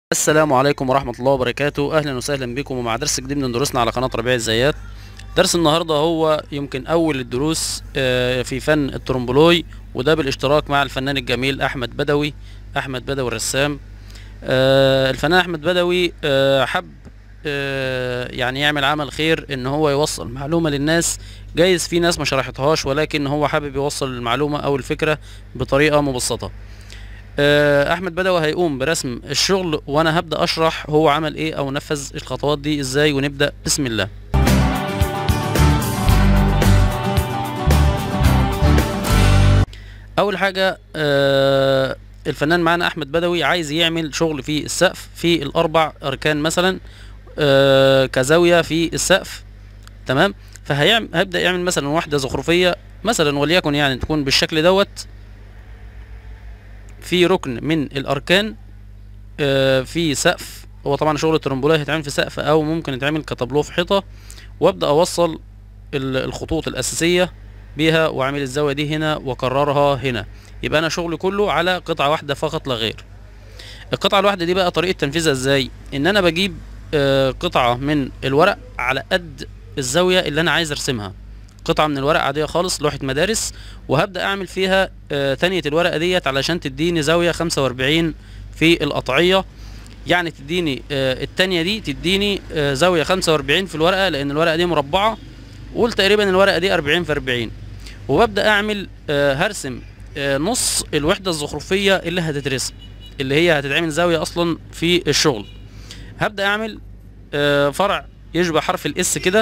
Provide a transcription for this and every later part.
السلام عليكم ورحمة الله وبركاته أهلا وسهلا بكم ومع درس جديد من دروسنا على قناة ربيع الزيات درس النهاردة هو يمكن أول الدروس آه، في فن الترومبولوي وده بالاشتراك مع الفنان الجميل أحمد بدوي أحمد بدوي الرسام آه، الفنان أحمد بدوي آه، حب آه، يعني يعمل عمل خير ان هو يوصل معلومة للناس جايز في ناس ما شرحتهاش ولكن هو حابب يوصل المعلومة او الفكرة بطريقة مبسطة آه، احمد بدوي هيقوم برسم الشغل وانا هبدا اشرح هو عمل ايه او نفذ الخطوات دي ازاي ونبدا بسم الله اول حاجه آه، الفنان معانا احمد بدوي عايز يعمل شغل في السقف في الاربع اركان مثلا آه، كزاويه في السقف تمام فهيعمل هيبدا يعمل مثلا واحده زخرفيه مثلا وليكن يعني تكون بالشكل دوت في ركن من الاركان آه، في سقف هو طبعا شغل الترمبولاي هيتعمل في سقف او ممكن يتعمل كتابلو في حيطه وابدا اوصل ال- الخطوط الاساسيه بيها واعمل الزاويه دي هنا واكررها هنا يبقى انا شغلي كله على قطعه واحده فقط لا غير القطعه الواحده دي بقى طريقه تنفيذها ازاي ان انا بجيب آه، قطعه من الورق على قد الزاويه اللي انا عايز ارسمها قطعه من الورق عاديه خالص لوحه مدارس وهبدا اعمل فيها آه، تانية الورقه ديت علشان تديني زاويه 45 في القطعيه يعني تديني آه، التانية دي تديني آه، زاويه 45 في الورقه لان الورقه دي مربعه قول تقريبا الورقه دي 40 في 40 وببدا اعمل آه، هرسم آه، نص الوحده الزخرفيه اللي هتترسم اللي هي هتتعمل زاويه اصلا في الشغل هبدا اعمل آه، فرع يشبه حرف الاس كده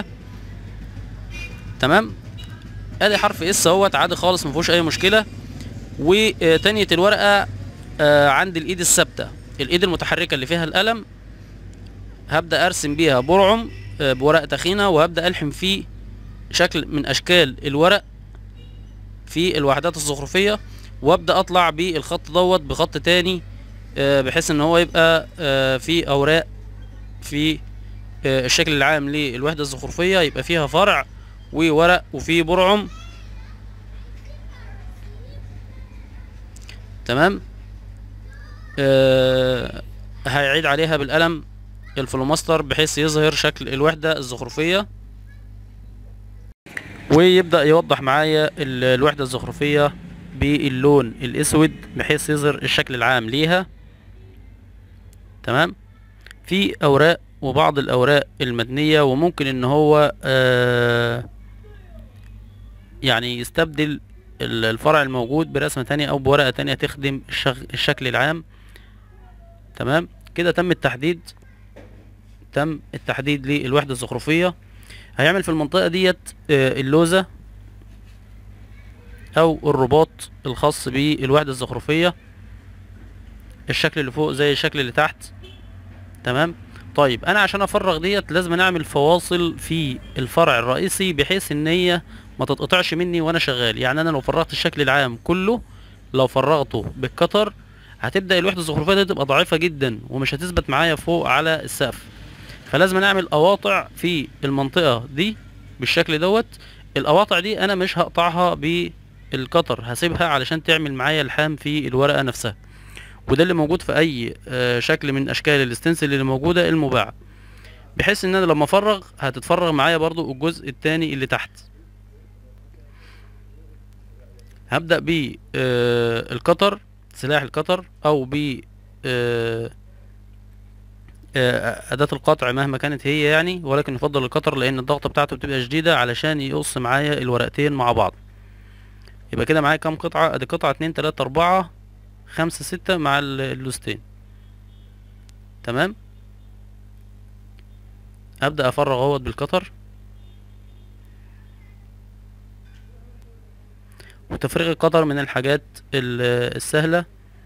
تمام ادي حرف اس اهوت عادي خالص ما فيهوش اي مشكله وتانية الورقه آه، عند الايد الثابته الايد المتحركه اللي فيها القلم هبدا ارسم بيها برعم آه، بورقه تخينه وهبدا الحم فيه شكل من اشكال الورق في الوحدات الزخرفيه وابدا اطلع بالخط دوت بخط تاني آه، بحيث ان هو يبقى آه، في اوراق في آه، الشكل العام للوحده الزخرفيه يبقى فيها فرع وورق وفيه برعم تمام آه هيعيد عليها بالقلم الفلوماستر بحيث يظهر شكل الوحدة الزخرفية ويبدأ يوضح معايا ال- الوحدة الزخرفية باللون الاسود بحيث يظهر الشكل العام ليها تمام في اوراق وبعض الاوراق المدنية وممكن ان هو آه يعني يستبدل ال- الفرع الموجود برسمة تانية او بورقة تانية تخدم الشغ... الشكل العام تمام كده تم التحديد تم التحديد للوحدة الزخرفية هيعمل في المنطقة ديت آه، اللوزة او الرباط الخاص بالوحدة الزخرفية الشكل اللي فوق زي الشكل اللي تحت تمام طيب انا عشان افرغ ديت لازم نعمل فواصل في الفرع الرئيسي بحيث ان هي ما تتقطعش مني وانا شغال يعني انا لو فرغت الشكل العام كله لو فرغته بالكتر هتبدا الوحده الزخرفيه دي تبقى ضعيفه جدا ومش هتثبت معايا فوق على السقف فلازم نعمل قواطع في المنطقه دي بالشكل دوت القواطع دي انا مش هقطعها بالكتر هسيبها علشان تعمل معايا الحام في الورقه نفسها وده اللي موجود في اي آه، شكل من اشكال الاستنسل اللي موجوده المباعه بحيث ان انا لما افرغ هتتفرغ معايا برضو الجزء التاني اللي تحت هبدأ بالقطر سلاح القطر او ب آه، آه، أداة القطع مهما كانت هي يعني ولكن يفضل القطر لأن الضغطة بتاعته بتبقى شديدة علشان يقص معايا الورقتين مع بعض يبقى كده معايا كام قطعة ادي قطعة اتنين تلاتة اربعة خمسة ستة مع ال- اللوستين تمام أبدأ أفرغ اهوت بالقطر وتفريغ القطر من الحاجات ال- السهلة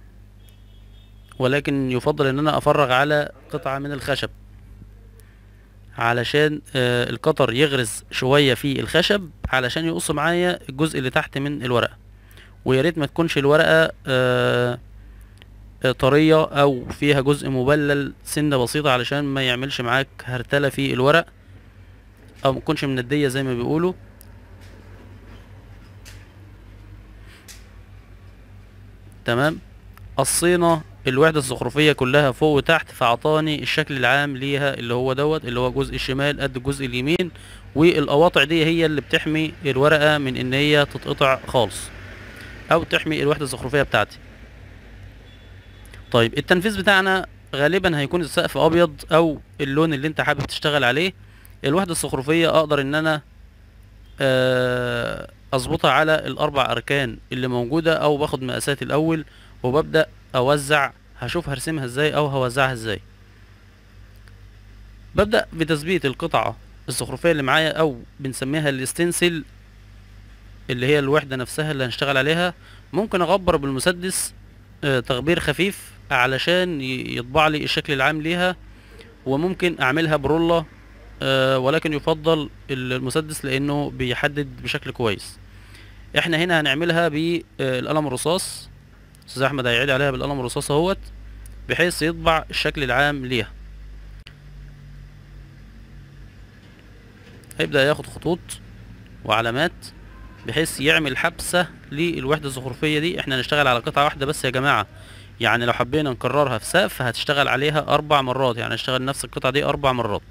ولكن يفضل ان انا افرغ على قطعة من الخشب علشان آه، القطر يغرز شوية في الخشب علشان يقص معايا الجزء اللي تحت من الورقة ويا ريت ما تكونش الورقة آه، آه، طرية او فيها جزء مبلل سنة بسيطة علشان ما يعملش معاك هرتلة في الورق او ما تكونش مندية زي ما بيقولوا تمام قصينا الوحدة الزخرفية كلها فوق وتحت فاعطاني الشكل العام ليها اللي هو دوت اللي هو الجزء الشمال قد الجزء اليمين والقواطع دي هي اللي بتحمي الورقة من ان هي تتقطع خالص او تحمي الوحدة الزخرفية بتاعتي طيب التنفيذ بتاعنا غالبا هيكون السقف ابيض او اللون اللي انت حابب تشتغل عليه الوحدة الزخرفية اقدر ان انا آه، اظبطها على الاربع اركان اللي موجودة او باخد مقاسات الاول وببدأ اوزع هشوف هرسمها ازاي او هوزعها ازاي ببدأ بتثبيت القطعة الزخرفية اللي معايا او بنسميها الاستنسل اللي هي الوحدة نفسها اللي هنشتغل عليها ممكن اغبر بالمسدس آه، تغبير خفيف علشان ي- يطبع لي الشكل العام ليها وممكن اعملها برولة آه، ولكن يفضل المسدس لانه بيحدد بشكل كويس احنا هنا هنعملها بالقلم الرصاص استاذ احمد هيعيد عليها بالقلم الرصاص اهوت بحيث يطبع الشكل العام ليها هيبدأ ياخد خطوط وعلامات بحيث يعمل حبسة للوحدة الزخرفية دي احنا هنشتغل على قطعة واحدة بس يا جماعة يعني لو حبينا نكررها في سقف هتشتغل عليها اربع مرات يعني هنشتغل نفس القطعة دي اربع مرات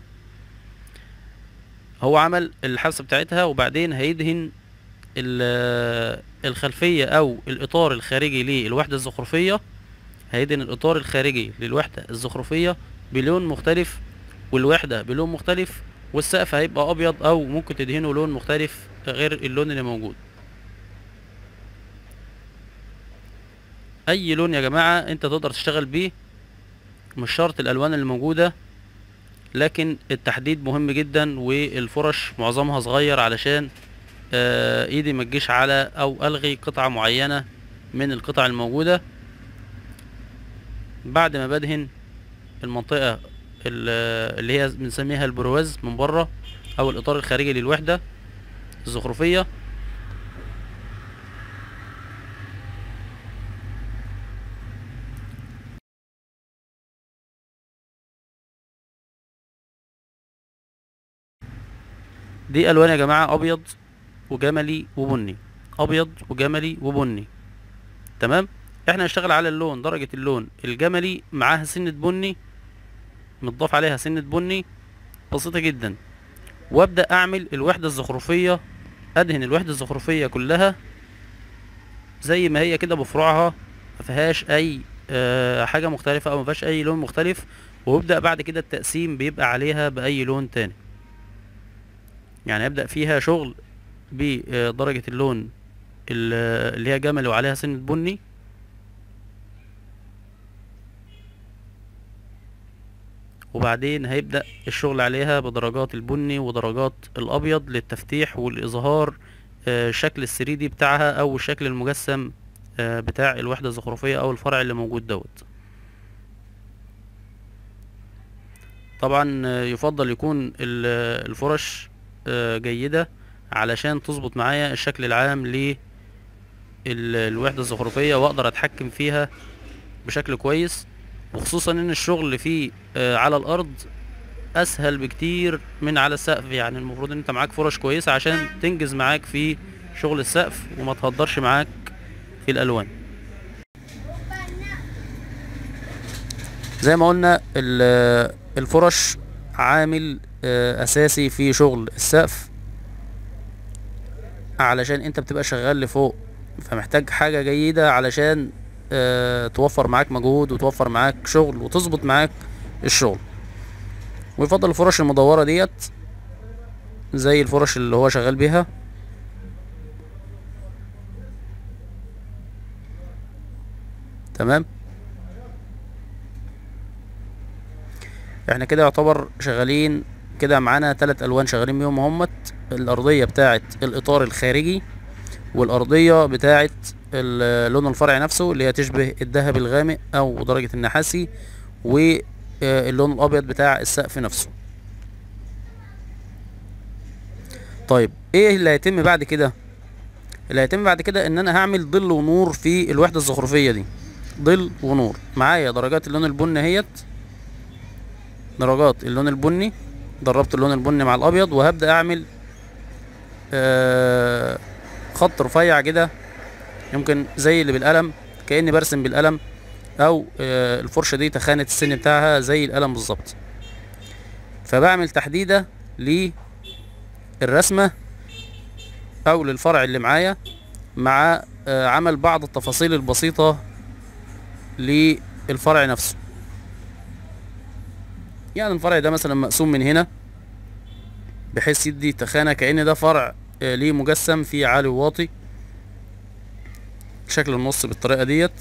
هو عمل الحبسة بتاعتها وبعدين هيدهن ال- الخلفية او الاطار الخارجي للوحدة الزخرفية هيدهن الاطار الخارجي للوحدة الزخرفية بلون مختلف والوحدة بلون مختلف والسقف هيبقى ابيض او ممكن تدهنه لون مختلف غير اللون اللي موجود اي لون يا جماعة انت تقدر تشتغل بيه مش شرط الالوان اللي موجودة لكن التحديد مهم جدا والفرش معظمها صغير علشان آه، ايدي ما تجيش على او الغي قطعة معينة من القطع الموجودة بعد ما بدهن المنطقة ال- اللي هي بنسميها البرواز من بره او الاطار الخارجي للوحدة الزخرفية دي الوان يا جماعة ابيض وجملي وبني ابيض وجملي وبني تمام احنا هنشتغل على اللون درجة اللون الجملي معاها سنة بني متضاف عليها سنة بني بسيطة جدا وابدأ اعمل الوحدة الزخرفية ادهن الوحدة الزخرفية كلها زي ما هي كده بفروعها ما فيهاش اي آه، حاجة مختلفة او ما فيهاش اي لون مختلف وابدأ بعد كده التقسيم بيبقى عليها باي لون تاني يعني ابدأ فيها شغل بدرجة اللون ال- اللي هي جمل وعليها سنة بني وبعدين هيبدأ الشغل عليها بدرجات البني ودرجات الأبيض للتفتيح والإظهار آه، شكل الثريدي بتاعها أو الشكل المجسم آه، بتاع الوحدة الزخرفية أو الفرع اللي موجود دوت طبعا آه، يفضل يكون ال- الفرش آه، جيدة علشان تظبط معايا الشكل العام للوحدة الزخرفية واقدر اتحكم فيها بشكل كويس وخصوصا ان الشغل فيه آه، على الارض اسهل بكتير من على السقف يعني المفروض ان انت معاك فرش كويسة عشان تنجز معاك في شغل السقف وما تهدرش معاك في الالوان زي ما قلنا ال- الفرش عامل آه، اساسي في شغل السقف علشان انت بتبقى شغال لفوق فمحتاج حاجة جيدة علشان آه، توفر معاك مجهود وتوفر معاك شغل وتظبط معاك الشغل ويفضل الفرش المدورة ديت زي الفرش اللي هو شغال بيها تمام احنا كده يعتبر شغالين كده معانا تلات الوان شغالين بيهم همت الارضية بتاعت الاطار الخارجي والارضية بتاعت اللون الفرعي نفسه اللي هي تشبه الذهب الغامق او درجة النحاسي واللون الابيض بتاع السقف نفسه طيب ايه اللي هيتم بعد كده اللي هيتم بعد كده ان انا هعمل ظل ونور في الوحدة الزخرفية دي ظل ونور معايا درجات اللون البني اهيت درجات اللون البني دربت اللون البني مع الابيض وهبدأ اعمل آه خط رفيع كده يمكن زي اللي بالقلم كأني برسم بالقلم او آه، الفرشة دي تخانة السن بتاعها زي القلم بالظبط فبعمل تحديدة للرسمة او للفرع اللي معايا مع آه، عمل بعض التفاصيل البسيطة للفرع نفسه يعني الفرع ده مثلا مقسوم من هنا بحيث يدي تخانة كأن ده فرع آه، ليه مجسم فيه عالي وواطي شكل النص بالطريقة ديت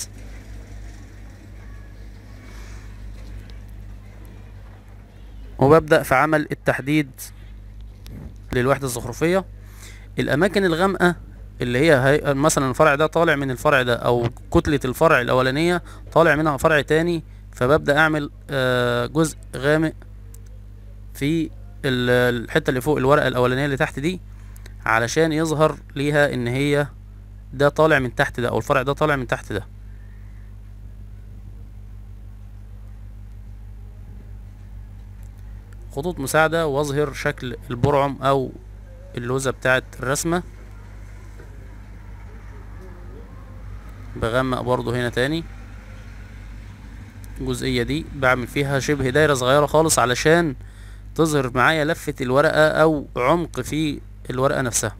وببدأ في عمل التحديد للوحدة الزخرفية الأماكن الغامقة اللي هي, هي مثلا الفرع ده طالع من الفرع ده أو كتلة الفرع الأولانية طالع منها فرع تاني فببدأ أعمل آه، جزء غامق في ال- الحتة اللي فوق الورقة الأولانية اللي تحت دي علشان يظهر ليها إن هي ده طالع من تحت ده أو الفرع ده طالع من تحت ده خطوط مساعدة واظهر شكل البرعم او اللوزة بتاعت الرسمة بغمق برضو هنا تاني الجزئية دي بعمل فيها شبه دايرة صغيرة خالص علشان تظهر معايا لفة الورقة او عمق في الورقة نفسها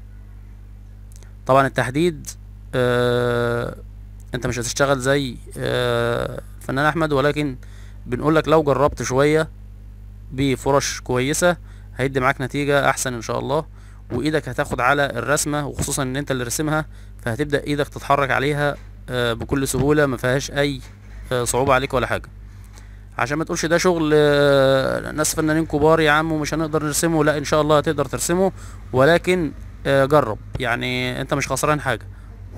طبعا التحديد آه انت مش هتشتغل زي آه فنان احمد ولكن بنقولك لو جربت شوية بفرش كويسة هيدي معاك نتيجة احسن ان شاء الله وايدك هتاخد على الرسمة وخصوصا ان انت اللي رسمها فهتبدأ ايدك تتحرك عليها آه، بكل سهولة ما فيهاش اي آه، صعوبة عليك ولا حاجة عشان ما تقولش ده شغل آه، ناس فنانين كبار يا عم ومش هنقدر نرسمه لا ان شاء الله هتقدر ترسمه ولكن آه، جرب يعني انت مش خسران حاجة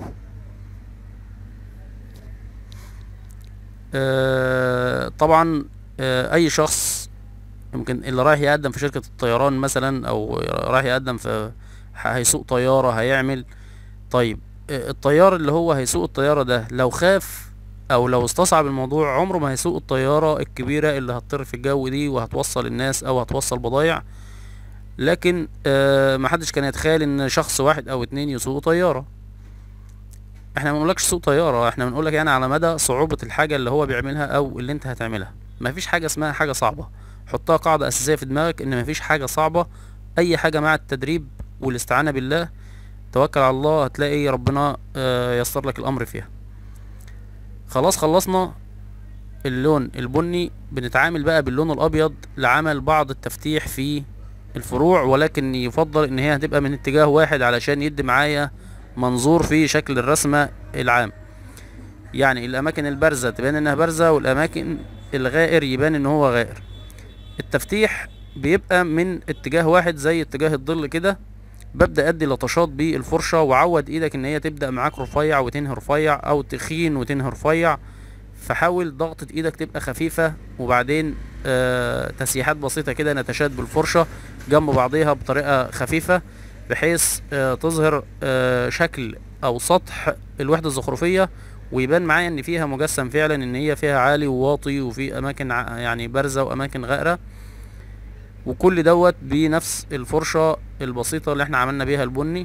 آه، طبعا آه، اي شخص يمكن اللي رايح يقدم في شركة الطيران مثلا او رايح يقدم في هيسوق طيارة هيعمل طيب آه، الطيار اللي هو هيسوق الطيارة ده لو خاف او لو استصعب الموضوع عمره ما هيسوق الطيارة الكبيرة اللي هتطير في الجو دي وهتوصل الناس او هتوصل بضايع لكن آه محدش كان يتخيل ان شخص واحد او اتنين يسوقوا طيارة احنا ما بنقولكش سوق طيارة احنا بنقولك يعني على مدى صعوبة الحاجة اللي هو بيعملها او اللي انت هتعملها مفيش حاجة اسمها حاجة صعبة حطها قاعدة اساسية في دماغك ان مفيش حاجة صعبة اي حاجة مع التدريب والاستعانة بالله توكل على الله هتلاقي ربنا آه، يسر لك الامر فيها خلاص خلصنا اللون البني بنتعامل بقى باللون الابيض لعمل بعض التفتيح في الفروع ولكن يفضل ان هي هتبقى من اتجاه واحد علشان يدي معايا منظور في شكل الرسمة العام يعني الاماكن البارزة تبان انها بارزة والاماكن الغائر يبان ان هو غائر التفتيح بيبقى من اتجاه واحد زي اتجاه الظل كده ببدأ ادي لطشات بالفرشة وعود ايدك ان هي تبدأ معاك رفيع وتنهي رفيع او تخين وتنهي رفيع فحاول ضغطة ايدك تبقى خفيفة وبعدين آه تسييحات بسيطة كده نتشات بالفرشة جنب بعضيها بطريقة خفيفة بحيث آه تظهر آه شكل او سطح الوحدة الزخرفية ويبان معايا ان فيها مجسم فعلا ان هي فيها عالي وواطي وفي اماكن ع- يعني بارزة واماكن غائرة وكل دوت بنفس الفرشة البسيطة اللي احنا عملنا بيها البني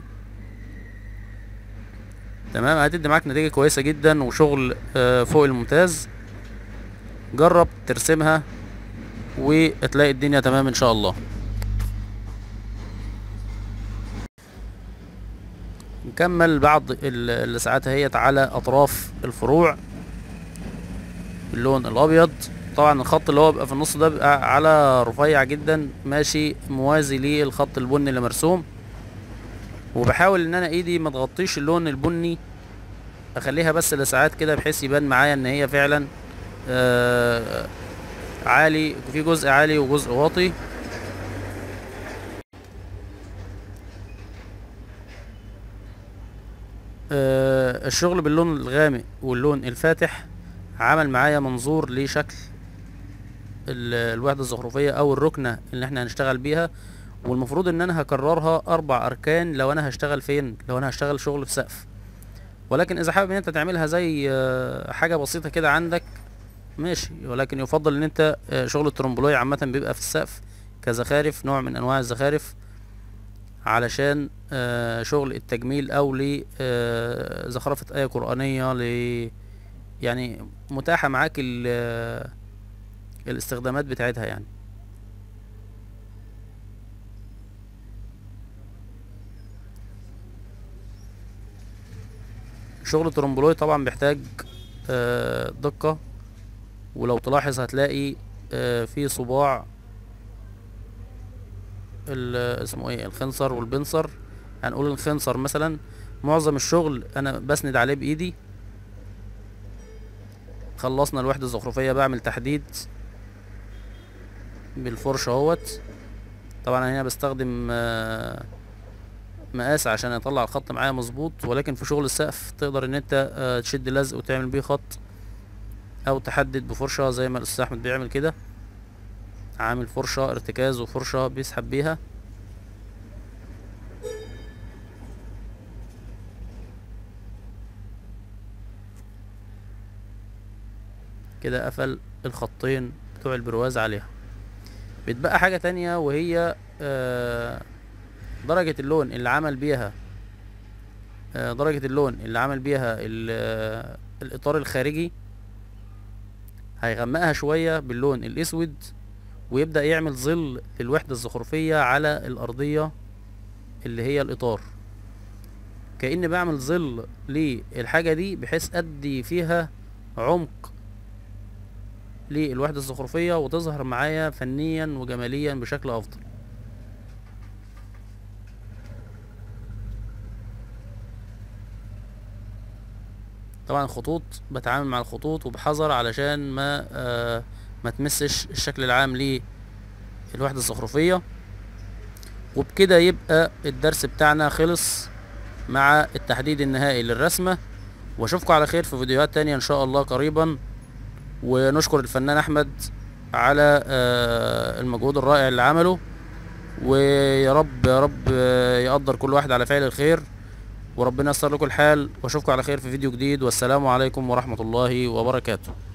تمام هتدي معاك نتيجة كويسة جدا وشغل آه، فوق الممتاز جرب ترسمها وتلاقي الدنيا تمام ان شاء الله نكمل بعض ال- اللسعات اهيت على اطراف الفروع باللون الابيض طبعا الخط اللي هو بيبقى في النص ده بيبقى على رفيع جدا ماشي موازي للخط البني اللي مرسوم وبحاول ان انا ايدي ما تغطيش اللون البني اخليها بس لساعات كده بحيث يبان معايا ان هي فعلا آه عالي في جزء عالي وجزء واطي آه الشغل باللون الغامق واللون الفاتح عمل معايا منظور لشكل ال- الوحدة الزخرفية او الركنة اللي احنا هنشتغل بيها والمفروض ان انا هكررها اربع اركان لو انا هشتغل فين لو انا هشتغل شغل في سقف ولكن اذا حابب ان انت تعملها زي آه، حاجة بسيطة كده عندك ماشي ولكن يفضل ان انت آه، شغل الترمبولوي عامة بيبقى في السقف كزخارف نوع من انواع الزخارف علشان آه، شغل التجميل او لزخرفة آية قرآنية يعني متاحة معاك ال- الاستخدامات بتاعتها يعني شغل الترمبولوي طبعا بيحتاج آه، دقة ولو تلاحظ هتلاقي آه، في صباع ال- اسمه ايه الخنصر والبنصر هنقول الخنصر مثلا معظم الشغل انا بسند عليه بايدي خلصنا الوحدة الزخرفية بعمل تحديد بالفرشة اهوت طبعا انا هنا بستخدم آه، مقاس عشان اطلع الخط معايا مظبوط ولكن في شغل السقف تقدر ان انت آه، تشد لزق وتعمل بيه خط او تحدد بفرشة زي ما الاستاذ احمد بيعمل كده عامل فرشة ارتكاز وفرشة بيسحب بيها كده قفل الخطين بتوع البرواز عليها بيتبقى حاجة تانية وهي آه، درجة اللون اللي عمل بيها آه، درجة اللون اللي عمل بيها ال- آه، الإطار الخارجي هيغمقها شوية باللون الأسود ويبدأ يعمل ظل للوحدة الزخرفية على الأرضية اللي هي الإطار كأني بعمل ظل للحاجة دي بحيث أدي فيها عمق للوحدة الزخرفية وتظهر معايا فنيا وجماليا بشكل أفضل طبعا الخطوط بتعامل مع الخطوط وبحذر علشان ما آه ما تمسش الشكل العام للوحدة الزخرفية وبكده يبقى الدرس بتاعنا خلص مع التحديد النهائي للرسمة واشوفكم على خير في فيديوهات تانية ان شاء الله قريبا ونشكر الفنان احمد على آه، المجهود الرائع اللي عمله ويا رب يا رب آه، يقدر كل واحد على فعل الخير وربنا ييسر لكم الحال واشوفكم على خير في فيديو جديد والسلام عليكم ورحمة الله وبركاته